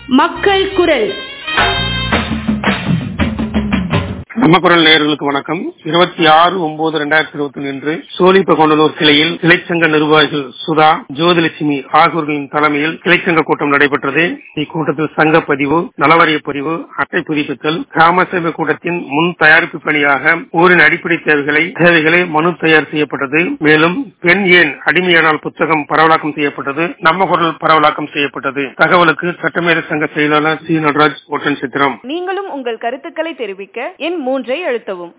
மக்கள் குரல் நம்ம குரல் நேயர்களுக்கு வணக்கம் இருபத்தி ஆறு ஒன்பது ரெண்டாயிரத்தி இருபத்தி ஒன்று இன்று சோழிப்பகொண்டலூர் கிளையில் கிளைச்சங்க நிர்வாகிகள் சுதா ஜோதிலட்சுமி ஆகியோர்களின் தலைமையில் கிளைச்சங்க கூட்டம் நடைபெற்றது இக்கூட்டத்தில் சங்க பதிவு நலவாரிய பதிவு அட்டை புதுப்பித்தல் கிராம சேவை கூட்டத்தின் முன் தயாரிப்பு பணியாக ஊரின் அடிப்படை தேவைகளை தேவைகளை மனு தயார் செய்யப்பட்டது மேலும் பெண் ஏன் அடிமையானால் புத்தகம் பரவலாக்கம் செய்யப்பட்டது நம்ம குரல் பரவலாக்கம் செய்யப்பட்டது தகவலுக்கு சட்டமேத சங்க செயலாளர் சி நடராஜ் ஓட்டன் சித்திரம் நீங்களும் உங்கள் கருத்துக்களை தெரிவிக்க எண் மூன்றை அழுத்தவும்